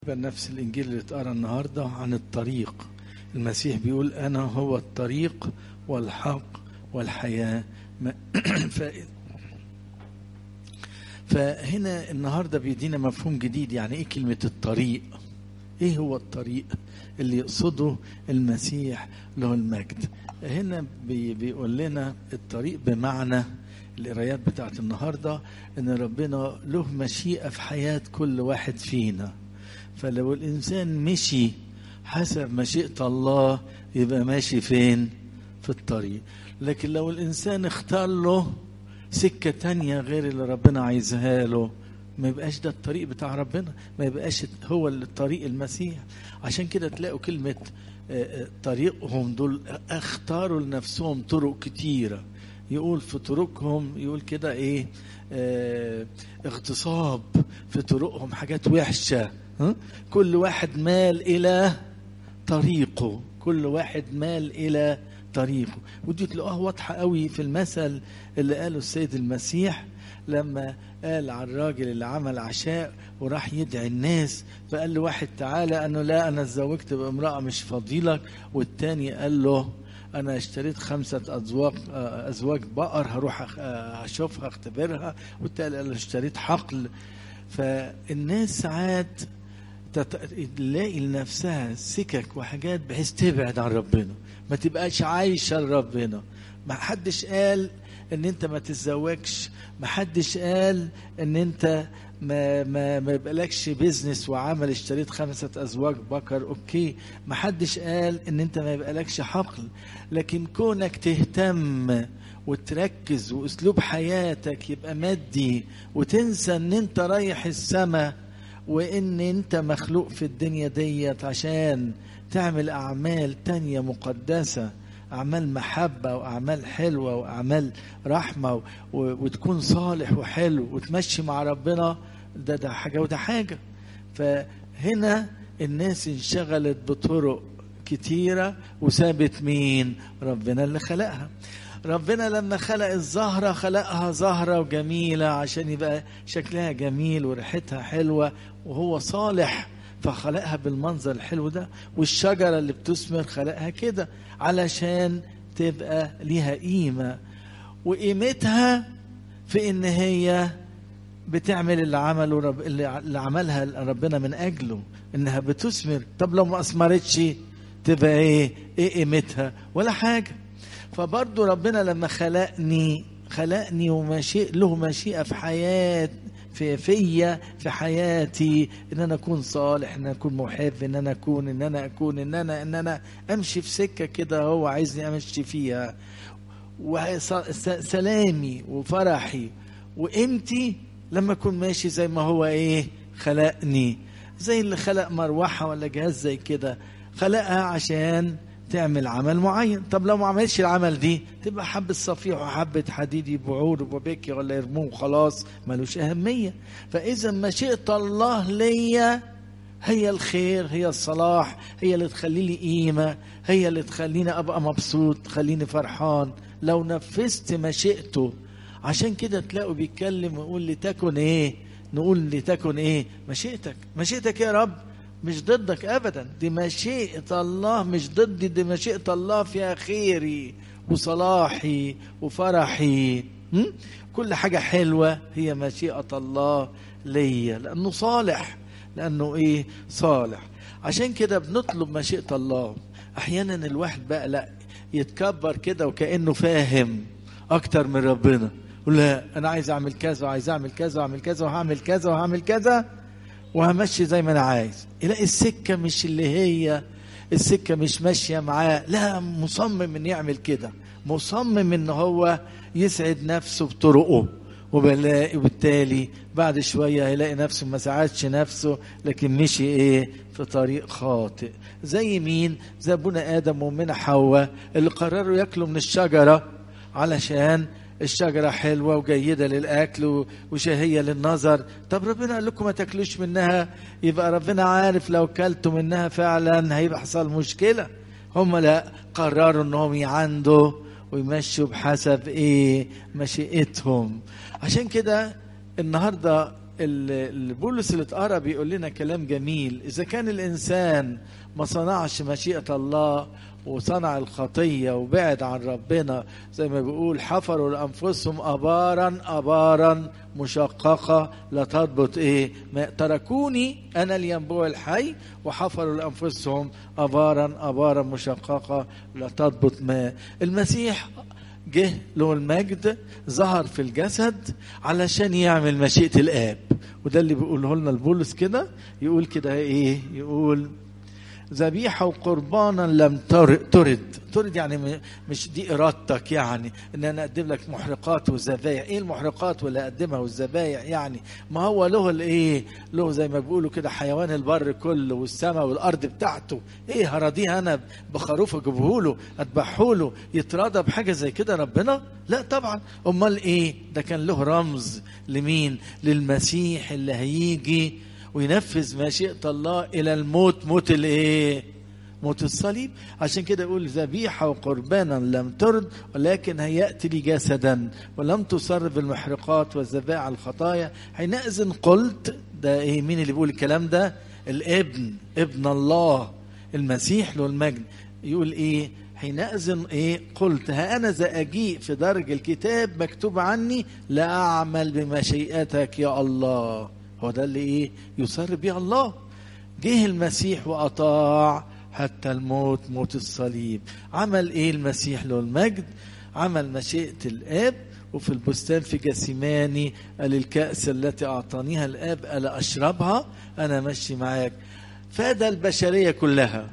نفس الإنجيل اللي اتقرا النهاردة عن الطريق المسيح بيقول أنا هو الطريق والحق والحياة ما- ف... فهنا النهاردة بيدينا مفهوم جديد يعني إيه كلمة الطريق إيه هو الطريق اللي يقصده المسيح له المجد هنا بي... بيقول لنا الطريق بمعنى القرايات بتاعت النهاردة إن ربنا له مشيئة في حياة كل واحد فينا فلو الإنسان مشي حسب مشيئة الله يبقى ماشي فين في الطريق لكن لو الإنسان اختار له سكة تانية غير اللي ربنا عايزها له ما يبقاش ده الطريق بتاع ربنا ما يبقاش هو الطريق المسيح عشان كده تلاقوا كلمة آه، آه، طريقهم دول اختاروا لنفسهم طرق كتيرة يقول في طرقهم يقول كده ايه آه اغتصاب في طرقهم حاجات وحشة ها؟ كل واحد مال إلى طريقه كل واحد مال إلى طريقه ودي تلاقوها واضحة قوي في المثل اللي قاله السيد المسيح لما قال على الراجل اللي عمل عشاء وراح يدعي الناس فقال له واحد تعالى انه لا انا اتزوجت بامراه مش فضيلك والتاني قال له انا اشتريت خمسه ازواج آه، ازواج بقر هروح أخ- آه، اشوفها اختبرها والتاني قال له اشتريت حقل فالناس ساعات تت- تلاقي لنفسها سكك وحاجات بحيث تبعد عن ربنا ما تبقاش عايشه لربنا ما حدش قال ان انت ما تتزوجش ما حدش قال ان انت ما ما ما يبقالكش بيزنس وعمل اشتريت خمسة ازواج بكر اوكي ما حدش قال ان انت ما يبقالكش حقل لكن كونك تهتم وتركز واسلوب حياتك يبقى مادي وتنسى ان انت رايح السما وان انت مخلوق في الدنيا ديت عشان تعمل اعمال تانية مقدسة اعمال محبة واعمال حلوة واعمال رحمة و- وتكون صالح وحلو وتمشي مع ربنا ده ده حاجة وده حاجة فهنا الناس انشغلت بطرق كتيرة وسابت مين ربنا اللي خلقها ربنا لما خلق الزهرة خلقها زهرة وجميلة عشان يبقى شكلها جميل وريحتها حلوة وهو صالح فخلقها بالمنظر الحلو ده والشجرة اللي بتثمر خلقها كده علشان تبقى ليها قيمة وقيمتها في ان هي بتعمل اللي عمله رب اللي اللي عملها ربنا من اجله انها بتثمر طب لو ما اثمرتش تبقى ايه ايه قيمتها ولا حاجه فبرضه ربنا لما خلقني خلقني ومشيء له مشيئه في حياه في فيا في حياتي ان انا اكون صالح ان انا اكون محب ان انا اكون ان انا اكون ان انا ان انا امشي في سكه كده هو عايزني امشي فيها وسلامي وفرحي وقيمتي لما اكون ماشي زي ما هو ايه خلقني زي اللي خلق مروحه ولا جهاز زي كده خلقها عشان تعمل عمل معين طب لو ما عملش العمل دي تبقى حبة صفيح وحبة حديد يبيعوه وبيكي ولا يرموه وخلاص ملوش أهمية فإذا مشيئة الله ليا هي الخير هي الصلاح هي اللي تخلي لي قيمة هي اللي تخليني أبقى مبسوط تخليني فرحان لو نفذت مشيئته عشان كده تلاقوا بيتكلم ويقول لتكن ايه نقول لتكن ايه مشيئتك مشيئتك يا رب مش ضدك ابدا دي مشيئة الله مش ضدي دي مشيئة الله فيها خيري وصلاحي وفرحي م? كل حاجة حلوة هي مشيئة الله ليا لأنه صالح لأنه إيه صالح عشان كده بنطلب مشيئة الله أحيانا الواحد بقى لا يتكبر كده وكأنه فاهم أكتر من ربنا يقول لا أنا عايز أعمل كذا وعايز أعمل كذا وأعمل كذا وهعمل كذا وهعمل كذا وهمشي زي ما أنا عايز يلاقي السكة مش اللي هي السكة مش ماشية معاه لا مصمم إن يعمل كده مصمم إن هو يسعد نفسه بطرقه وبلاقي وبالتالي بعد شوية هيلاقي نفسه ما ساعدش نفسه لكن مشي ايه في طريق خاطئ زي مين زي ابونا ادم وامنا حواء اللي قرروا ياكلوا من الشجرة علشان الشجرة حلوة وجيدة للأكل و- وشهية للنظر طب ربنا قال لكم ما تاكلوش منها يبقى ربنا عارف لو كلتوا منها فعلا هيبقى حصل مشكلة هم لا قرروا انهم يعندوا ويمشوا بحسب ايه مشيئتهم عشان كده النهارده ال- بولس اللي اتقرا بيقول لنا كلام جميل اذا كان الانسان ما صنعش مشيئه الله وصنع الخطيه وبعد عن ربنا زي ما بيقول حفروا لانفسهم ابارا ابارا مشققه لا تضبط ايه ما تركوني انا الينبوع الحي وحفروا لانفسهم ابارا ابارا مشققه لا تضبط ماء المسيح جه له المجد ظهر في الجسد علشان يعمل مشيئة الآب وده اللي بيقوله لنا البولس كده يقول كده ايه يقول ذبيحة وقربانا لم تر- ترد ترد يعني م- مش دي إرادتك يعني إن أنا أقدم لك محرقات وذبايح إيه المحرقات واللي أقدمها والذبايح يعني ما هو له الإيه له زي ما بيقولوا كده حيوان البر كله والسماء والأرض بتاعته إيه هراضيه أنا بخروف أجيبه له أذبحه له يتراضى بحاجة زي كده ربنا لا طبعا أمال إيه ده كان له رمز لمين للمسيح اللي هيجي وينفذ مشيئة الله إلى الموت موت الإيه؟ موت الصليب عشان كده يقول ذبيحة وقربانا لم ترد ولكن هيأتي لي جسدا ولم تصرف المحرقات والذبائح على الخطايا حينئذ قلت ده إيه مين اللي بيقول الكلام ده الابن ابن الله المسيح له المجد يقول إيه حينئذ ايه قلت ها انا ذا اجيء في درج الكتاب مكتوب عني لا اعمل بمشيئتك يا الله هو ده اللي ايه يصر بيه الله جه المسيح واطاع حتى الموت موت الصليب عمل ايه المسيح له المجد عمل مشيئه الاب وفي البستان في جسيماني قال الكأس التي أعطانيها الآب ألا أشربها أنا ماشي معاك فادى البشرية كلها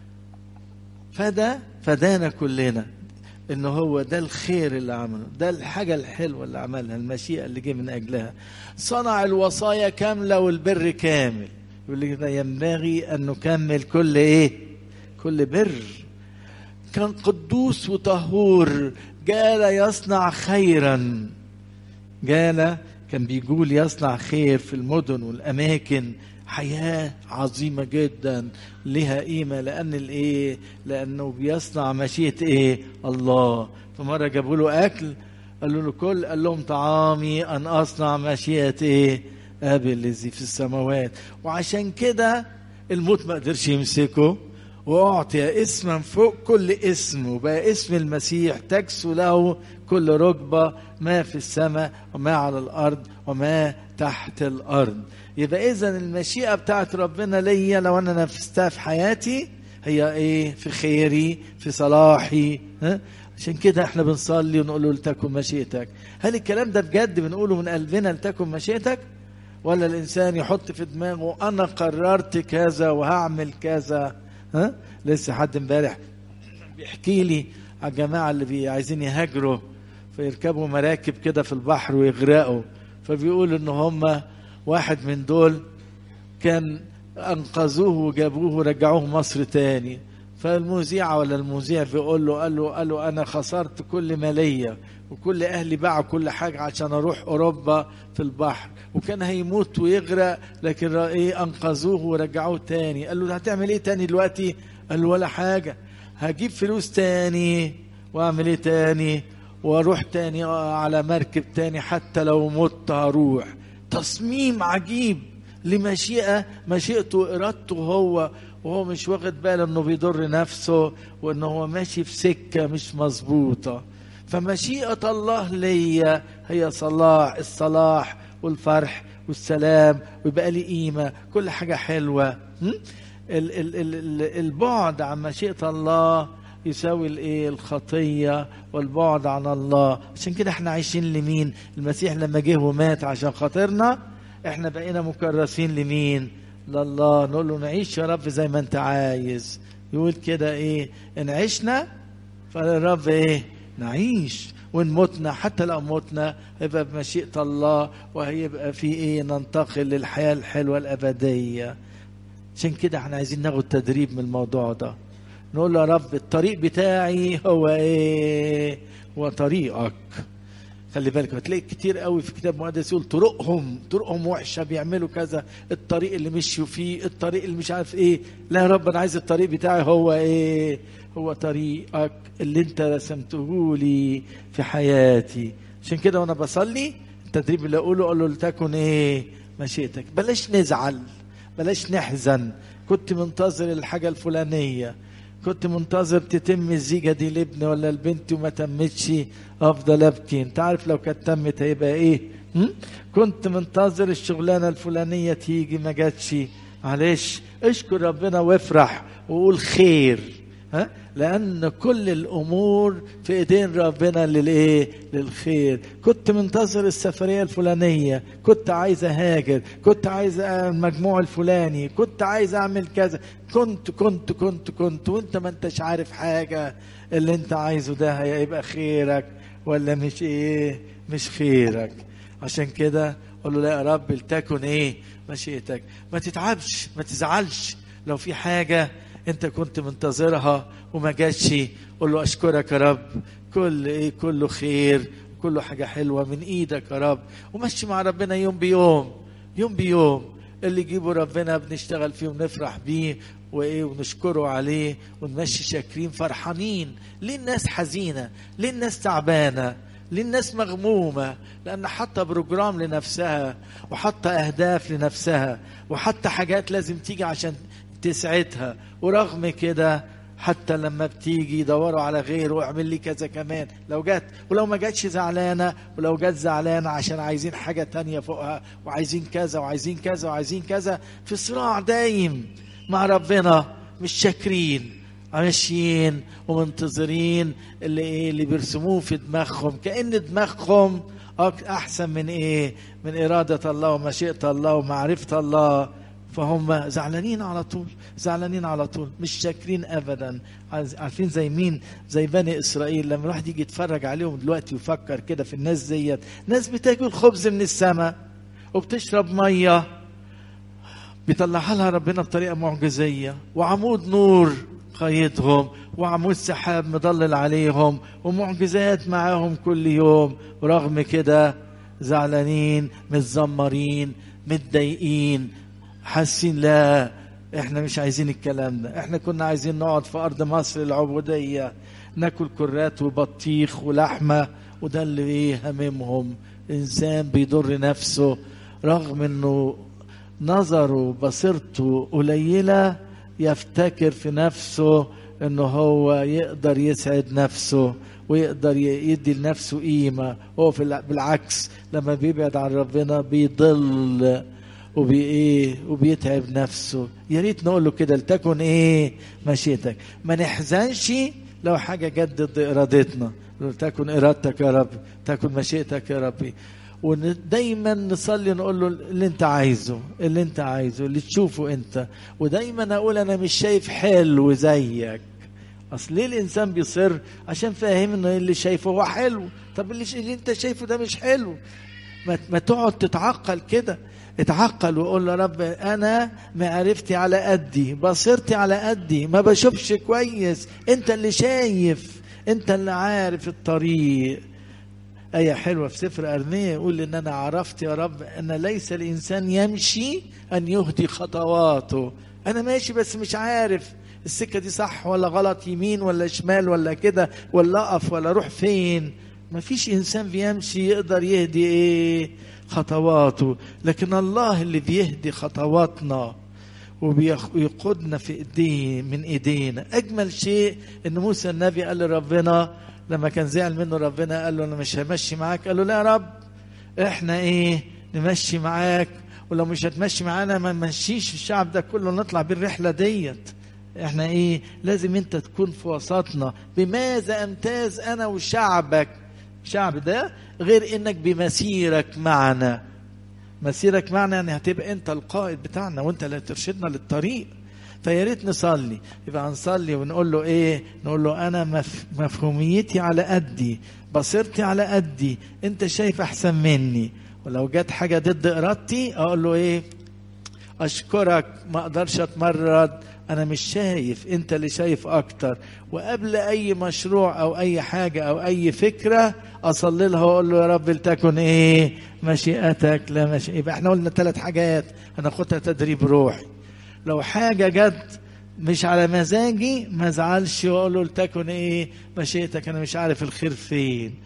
فده فدانا كلنا ان هو ده الخير اللي عمله ده الحاجة الحلوة اللي عملها المشيئة اللي جه من اجلها صنع الوصايا كاملة والبر كامل يقول لك ده ينبغي ان نكمل كل ايه كل بر كان قدوس وطهور جال يصنع خيرا جال كان بيقول يصنع خير في المدن والاماكن حياة عظيمة جدا لها قيمة لأن الإيه؟ لأنه بيصنع مشيئة إيه؟ الله فمرة جابوا له أكل قالوا له كل قال لهم طعامي أن أصنع مشيئة إيه؟ أبي الذي في السماوات وعشان كده الموت ما قدرش يمسكه وأعطي اسما فوق كل اسم وبقى اسم المسيح تكسو له كل ركبة ما في السماء وما على الأرض وما تحت الأرض يبقى إذا المشيئة بتاعت ربنا ليا لو أنا نفذتها في حياتي هي إيه في خيري في صلاحي ها؟ عشان كده احنا بنصلي ونقول له لتكن مشيئتك هل الكلام ده بجد بنقوله من قلبنا لتكن مشيئتك ولا الإنسان يحط في دماغه أنا قررت كذا وهعمل كذا ها لسه حد امبارح بيحكي لي على الجماعه اللي بي عايزين يهاجروا فيركبوا مراكب كده في البحر ويغرقوا فبيقول ان هم واحد من دول كان انقذوه وجابوه ورجعوه مصر تاني فالمذيعة ولا المذيع بيقول له قال له قال له انا خسرت كل ما ليا وكل اهلي باعوا كل حاجه عشان اروح اوروبا في البحر وكان هيموت ويغرق لكن ايه انقذوه ورجعوه تاني قال له هتعمل ايه تاني دلوقتي قال له ولا حاجه هجيب فلوس تاني واعمل ايه تاني واروح تاني على مركب تاني حتى لو مت هروح تصميم عجيب لمشيئة مشيئته وإرادته هو وهو مش واخد باله انه بيضر نفسه وانه هو ماشي في سكة مش مظبوطة فمشيئة الله ليا هي صلاح الصلاح والفرح والسلام ويبقى لي قيمة كل حاجة حلوة ال ال ال البعد عن مشيئة الله يساوي الايه الخطيه والبعد عن الله عشان كده احنا عايشين لمين المسيح لما جه ومات عشان خاطرنا احنا بقينا مكرسين لمين لله نقول له نعيش يا رب زي ما انت عايز يقول كده ايه ان عشنا فالرب ايه نعيش وان متنا حتى لو متنا يبقى بمشيئه الله وهيبقى في ايه ننتقل للحياه الحلوه الابديه عشان كده احنا عايزين ناخد تدريب من الموضوع ده نقول له يا رب الطريق بتاعي هو ايه هو طريقك خلي بالك هتلاقي كتير قوي في كتاب مقدس يقول طرقهم طرقهم وحشه بيعملوا كذا الطريق اللي مشوا فيه الطريق اللي مش عارف ايه لا يا رب انا عايز الطريق بتاعي هو ايه هو طريقك اللي انت رسمته لي في حياتي عشان كده وانا بصلي التدريب اللي اقوله اقول له لتكن ايه مشيئتك بلاش نزعل بلاش نحزن كنت منتظر الحاجة الفلانية كنت منتظر تتم الزيجة دي لابني ولا البنت وما تمتش افضل ابكي انت عارف لو كانت تمت هيبقى ايه م? كنت منتظر الشغلانة الفلانية تيجي ما جاتش معلش اشكر ربنا وافرح وقول خير ها لان كل الامور في ايدين ربنا للايه للخير كنت منتظر السفريه الفلانيه كنت عايز اهاجر كنت عايز المجموع الفلاني كنت عايز اعمل كذا كنت كنت كنت كنت وانت ما انتش عارف حاجه اللي انت عايزه ده هيبقى خيرك ولا مش ايه مش خيرك عشان كده قول له لا يا رب لتكن ايه مشيئتك ما تتعبش ما تزعلش لو في حاجه انت كنت منتظرها وما جاتش قول له اشكرك يا رب كل ايه كله خير كله حاجه حلوه من ايدك يا رب ومشي مع ربنا يوم بيوم يوم بيوم اللي يجيبه ربنا بنشتغل فيه ونفرح بيه وايه ونشكره عليه ونمشي شاكرين فرحانين ليه الناس حزينه ليه الناس تعبانه ليه الناس مغمومة لأن حاطة بروجرام لنفسها وحاطة أهداف لنفسها وحاطة حاجات لازم تيجي عشان تسعدها ورغم كده حتى لما بتيجي يدوروا على غيره واعمل لي كذا كمان لو جت ولو ما جاتش زعلانة ولو جت زعلانة عشان عايزين حاجة تانية فوقها وعايزين كذا وعايزين كذا وعايزين كذا في صراع دايم مع ربنا مش شاكرين ماشيين ومنتظرين اللي ايه اللي بيرسموه في دماغهم كأن دماغهم احسن من ايه من اراده الله ومشيئه الله ومعرفه الله فهم زعلانين على طول زعلانين على طول مش شاكرين ابدا عارفين زي مين زي بني اسرائيل لما الواحد يجي يتفرج عليهم دلوقتي ويفكر كده في الناس ديت ناس بتاكل خبز من السماء وبتشرب ميه بيطلعها لها ربنا بطريقه معجزيه وعمود نور قيدهم وعمود سحاب مضلل عليهم ومعجزات معاهم كل يوم ورغم كده زعلانين متذمرين متضايقين حاسين لا احنا مش عايزين الكلام ده احنا كنا عايزين نقعد في ارض مصر العبوديه ناكل كرات وبطيخ ولحمه وده اللي ايه هممهم انسان بيضر نفسه رغم انه نظره بصيرته قليله يفتكر في نفسه انه هو يقدر يسعد نفسه ويقدر يدي لنفسه قيمه هو في بالعكس لما بيبعد عن ربنا بيضل وبايه وبيتعب نفسه يا ريت نقول له كده لتكن ايه مشيتك ما نحزنش لو حاجه جت ضد ارادتنا تكن ارادتك يا رب تكن مشيئتك يا ربي ودايما نصلي نقول له اللي انت عايزه اللي انت عايزه اللي تشوفه انت ودايما اقول انا مش شايف حلو زيك اصل ليه الانسان بيصر عشان فاهم ان اللي شايفه هو حلو طب اللي, اللي انت شايفه ده مش حلو ما, ما تقعد تتعقل كده اتعقل وقول له رب انا معرفتي على قدي بصيرتي على قدي ما بشوفش كويس انت اللي شايف انت اللي عارف الطريق آية حلوة في سفر أرمية يقول إن أنا عرفت يا رب أن ليس الإنسان يمشي أن يهدي خطواته أنا ماشي بس مش عارف السكة دي صح ولا غلط يمين ولا شمال ولا كده ولا أقف ولا أروح فين ما فيش إنسان بيمشي يقدر يهدي إيه خطواته لكن الله اللي بيهدي خطواتنا وبيقودنا في ايديه من ايدينا اجمل شيء ان موسى النبي قال لربنا لما كان زعل منه ربنا قال له انا مش همشي معاك قال له لا يا رب احنا ايه نمشي معاك ولو مش هتمشي معانا ما نمشيش الشعب ده كله نطلع بالرحله ديت احنا ايه لازم انت تكون في وسطنا بماذا امتاز انا وشعبك الشعب ده غير انك بمسيرك معنا مسيرك معنا يعني هتبقى انت القائد بتاعنا وانت اللي هترشدنا للطريق فيا ريت نصلي يبقى هنصلي ونقول له ايه نقول له انا مف... مفهوميتي على قدي بصيرتي على قدي انت شايف احسن مني ولو جت حاجه ضد ارادتي اقول له ايه اشكرك ما اقدرش اتمرد انا مش شايف انت اللي شايف اكتر وقبل اي مشروع او اي حاجه او اي فكره اصلي لها واقول له يا رب لتكن ايه مشيئتك لا مشي يبقى احنا قلنا ثلاث حاجات هناخدها تدريب روحي لو حاجه جت مش على مزاجي ما ازعلش واقول له لتكن ايه مشيئتك انا مش عارف الخير فين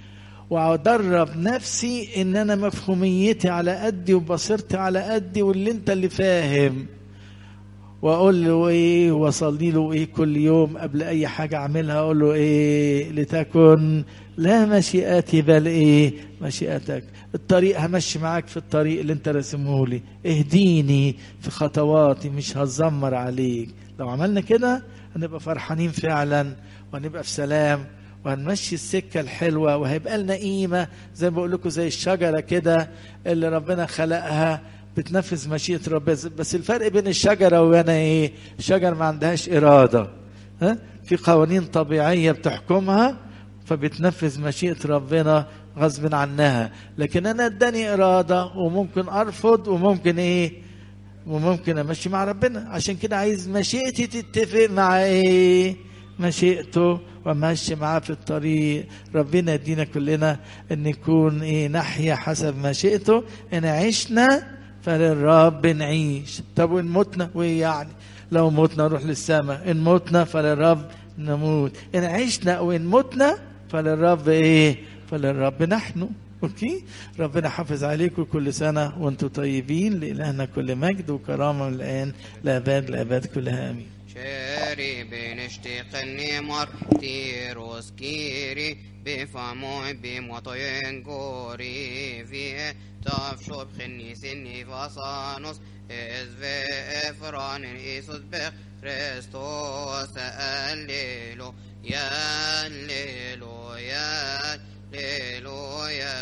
وادرب نفسي ان انا مفهوميتي على قدي وبصيرتي على قدي واللي انت اللي فاهم واقول له ايه واصلي له ايه كل يوم قبل اي حاجه اعملها اقول له ايه لتكن لا مشيئتي بل ايه مشيئتك الطريق همشي معاك في الطريق اللي انت راسمه لي اهديني في خطواتي مش هتذمر عليك لو عملنا كده هنبقى فرحانين فعلا وهنبقى في سلام وهنمشي السكة الحلوة وهيبقى لنا قيمة زي ما بقول لكم زي الشجرة كده اللي ربنا خلقها بتنفذ مشيئة ربنا بس الفرق بين الشجرة وانا ايه الشجرة ما عندهاش إرادة ها في قوانين طبيعية بتحكمها فبتنفذ مشيئة ربنا غصب عنها لكن انا اداني إرادة وممكن ارفض وممكن ايه وممكن امشي مع ربنا عشان كده عايز مشيئتي تتفق مع ايه مشيئته وماشي معاه في الطريق ربنا يدينا كلنا ان نكون ايه نحيا حسب مشيئته ان عشنا فللرب نعيش طب وان متنا وايه يعني لو متنا نروح للسماء ان متنا فللرب نموت ان عشنا وان متنا فللرب ايه فللرب نحن اوكي ربنا حافظ عليكم كل سنه وانتم طيبين لالهنا كل مجد وكرامه من الان لاباد لاباد كلها امين شاري بنشتقني مرتيروس كيري بفموي بمطين كوري في تفشو بخني سني فصانوس إذ في إفران إيسوس بخ كريستوس الليلو يا الليلو يا الليلو يا